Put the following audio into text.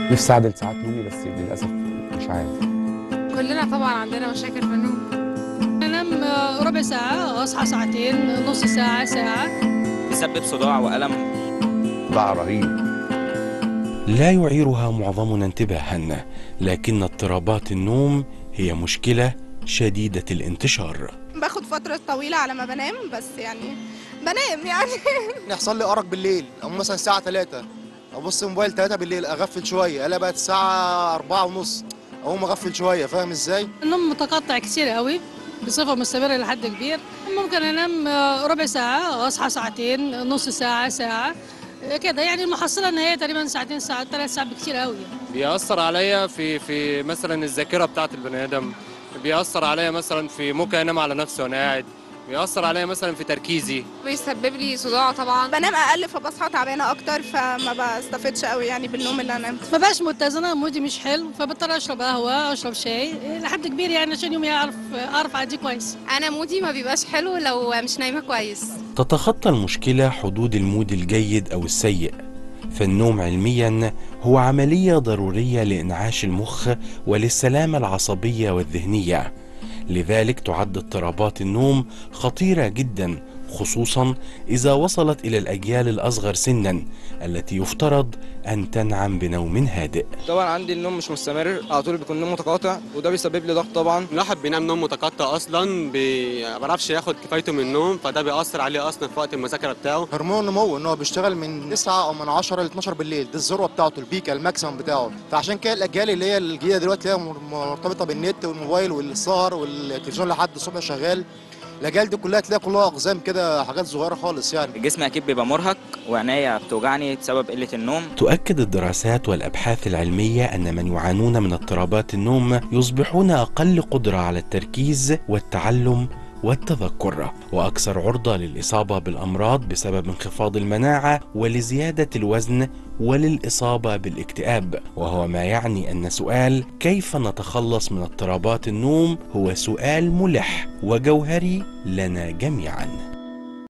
نفسي اعدل ساعات نومي بس للاسف مش عارف كلنا طبعا عندنا مشاكل في النوم انام ربع ساعة اصحى ساعتين نص ساعة ساعة بيسبب صداع والم ضاع رهيب لا يعيرها معظمنا انتباها لكن اضطرابات النوم هي مشكله شديده الانتشار باخد فترة طويلة على ما بنام بس يعني بنام يعني يحصل لي ارق بالليل او مثلا الساعه 3 ابص موبايل 3 بالليل اغفل شويه الاقي بقت الساعه 4 ونص اقوم اغفل شويه فاهم ازاي النوم متقطع كتير قوي بصفة مستمرة لحد كبير ممكن انام ربع ساعة اصحى ساعتين نص ساعة ساعة كده يعني المحصلة ان هي تقريبا ساعتين ساعة ثلاث ساعات بكتير قوي يعني. بيأثر عليا في في مثلا الذاكرة بتاعة البني آدم بيأثر عليا مثلا في ممكن انام على نفسي وانا قاعد بيأثر عليا مثلا في تركيزي بيسبب لي صداع طبعا بنام اقل فبصحى تعبانة اكتر فما بستفدش قوي يعني بالنوم اللي انا نمت ما بقاش متزنة مودي مش حلو فبضطر اشرب قهوة اشرب شاي لحد كبير يعني عشان يومي اعرف اعرف اعديه كويس انا مودي ما بيبقاش حلو لو مش نايمه كويس تتخطى المشكله حدود المود الجيد او السيء فالنوم علميا هو عمليه ضروريه لانعاش المخ وللسلامه العصبيه والذهنيه لذلك تعد اضطرابات النوم خطيره جدا خصوصا اذا وصلت الى الاجيال الاصغر سنا التي يفترض ان تنعم بنوم هادئ طبعا عندي النوم مش مستمر على طول بيكون نوم متقاطع وده بيسبب لي ضغط طبعا الواحد بينام نوم متقطع اصلا بي- ما بيعرفش ياخد كفايته من النوم فده بيأثر عليه اصلا في وقت المذاكره بتاعه هرمون النمو ان هو بيشتغل من 9 او من 10 ل 12 بالليل دي الذروه بتاعته البيك الماكسيمم بتاعه فعشان كده الاجيال اللي هي الجديده دلوقتي اللي هي مرتبطه بالنت والموبايل والسهر والتلفزيون لحد الصبح شغال الاجيال دي كلها تلاقي كلها اقزام كده حاجات صغيره خالص يعني الجسم اكيد بيبقى مرهق وعينيا بتوجعني بسبب قله النوم تؤكد الدراسات والابحاث العلميه ان من يعانون من اضطرابات النوم يصبحون اقل قدره على التركيز والتعلم والتذكر واكثر عرضه للاصابه بالامراض بسبب انخفاض المناعه ولزياده الوزن وللاصابه بالاكتئاب وهو ما يعني ان سؤال كيف نتخلص من اضطرابات النوم هو سؤال ملح وجوهري لنا جميعا